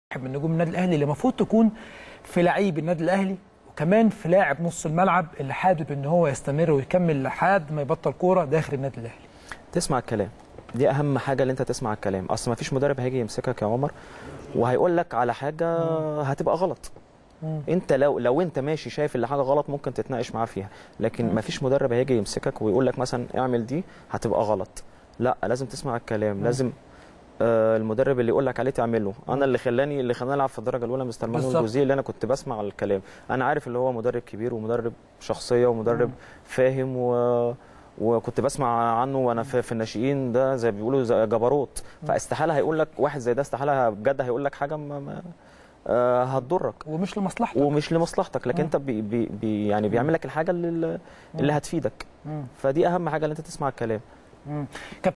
من نجوم النادي الاهلي اللي المفروض تكون في لعيب النادي الاهلي وكمان في لاعب نص الملعب اللي حابب ان هو يستمر ويكمل لحد ما يبطل كوره داخل النادي الاهلي تسمع الكلام دي اهم حاجه اللي انت تسمع الكلام اصل ما فيش مدرب هيجي يمسكك يا عمر وهيقول لك على حاجه هتبقى غلط مم. انت لو لو انت ماشي شايف اللي حاجه غلط ممكن تتناقش معاه فيها لكن ما فيش مدرب هيجي يمسكك ويقول لك مثلا اعمل دي هتبقى غلط لا لازم تسمع الكلام لازم آه المدرب اللي يقول لك عليه تعمله انا اللي خلاني اللي خلاني العب في الدرجه الاولى مستر مانويل بالظبط. جوزيه اللي انا كنت بسمع الكلام انا عارف اللي هو مدرب كبير ومدرب شخصيه ومدرب فاهم و وكنت بسمع عنه وانا في, في الناشئين ده زي ما بيقولوا زي جبروت فاستحاله هيقول لك واحد زي ده استحاله بجد هيقول لك حاجه ما ما آه هتضرك ومش لمصلحتك ومش لمصلحتك لكن انت بي بي بي يعني بيعمل لك الحاجه اللي, اللي هتفيدك مم. فدي اهم حاجه اللي انت تسمع الكلام مم.